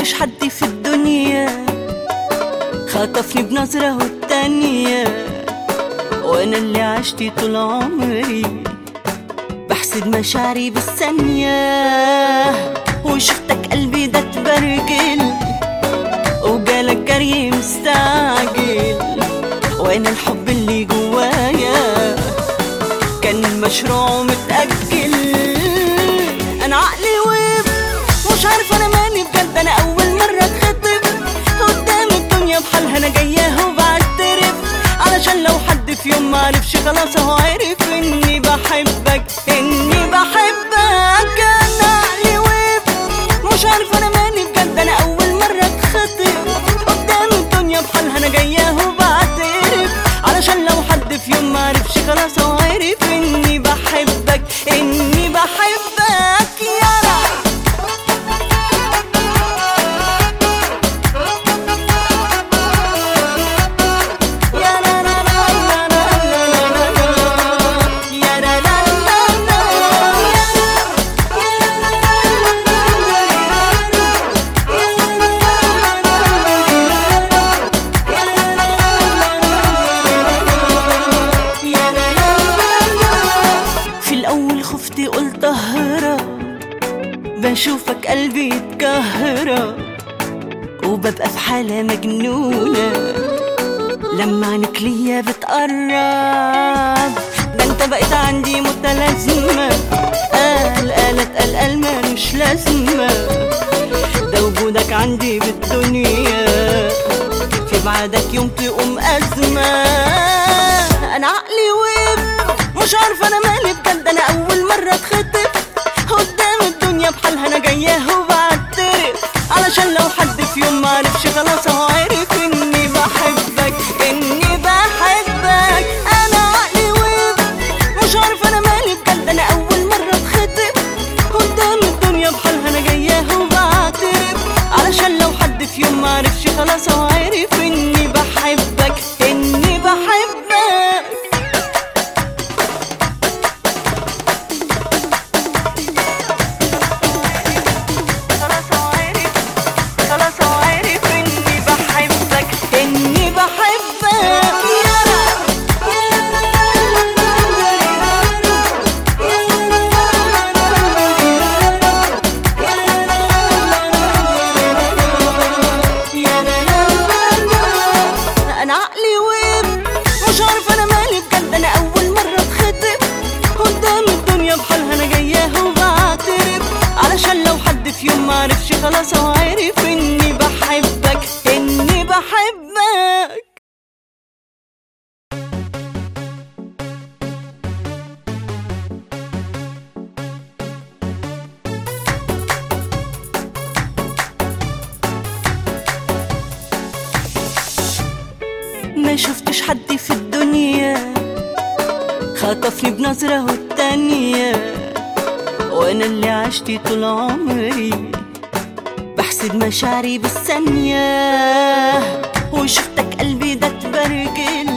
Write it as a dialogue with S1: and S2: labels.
S1: شفتش حد في الدنيا خطفني بنظرة والتانية وانا اللي عشت طول عمري بحسد مشاعري بالثانية وشفتك قلبي ده تبرجل وجالك جري مستعجل وانا الحب اللي جوايا كان مشروع متأجل انا عقلي ويب مش عارفه انا مالي بجد انا اول مره اتخطب قدام الدنيا بحالها انا جاياه وبعترف علشان لو حد في يوم معرفش خلاص هو عرف اني بحبك اني بحبك انا عقلي ويب مش عارفه انا مالي بجد انا اول مره اتخطب قدام الدنيا بحالها انا جاياه وبعترف علشان لو حد في يوم معرفش خلاص هو عرف اني بحبك اني بحبك يا رب يا لا لا لا لا لا لا لا لا. يا لا لا لا لا. يا في الأول خفت قلت أهرب بشوفك قلبي يتكهرب وببقى في حالة مجنونة لما عينك ليا بتقرب ده انت بقيت عندي متلازمة قال قالت قال قال مالوش لازمة ده وجودك عندي بالدنيا في بعدك يوم تقوم أزمة أنا عقلي ويب مش عارفة أنا مالي بجد أنا أول مرة اتخطب قدام الدنيا بحالها أنا جاياه وبعترف علشان لو حد في يوم معرفش خلاص هو عرف إني بحبك إني بحبك أنا عقلي ويب مش عارفة أنا مالي بجد أنا أول مرة اتخطب قدام الدنيا بحالها أنا جاياه وبعترف علشان لو حد في يوم معرفش خلاص هو عرف إني بحبك إني بحبك خلاص هو عرف خلاص هو عرف إني بحبك إني بحبك يا انا عقلي ويب مش عارفه انا مالي بجد انا اول مره اتخطب قدام الدنيا بحالها انا جاياه وبعترف علشان لو حد في يوم معرفش خلاص هو عرف اني بحبك اني بحبك ما شفتش حد في الدنيا خطفني بنظرة والتانية وانا اللي عشت طول عمري بحسد مشاعري بالثانية وشفتك قلبي ده تبرجل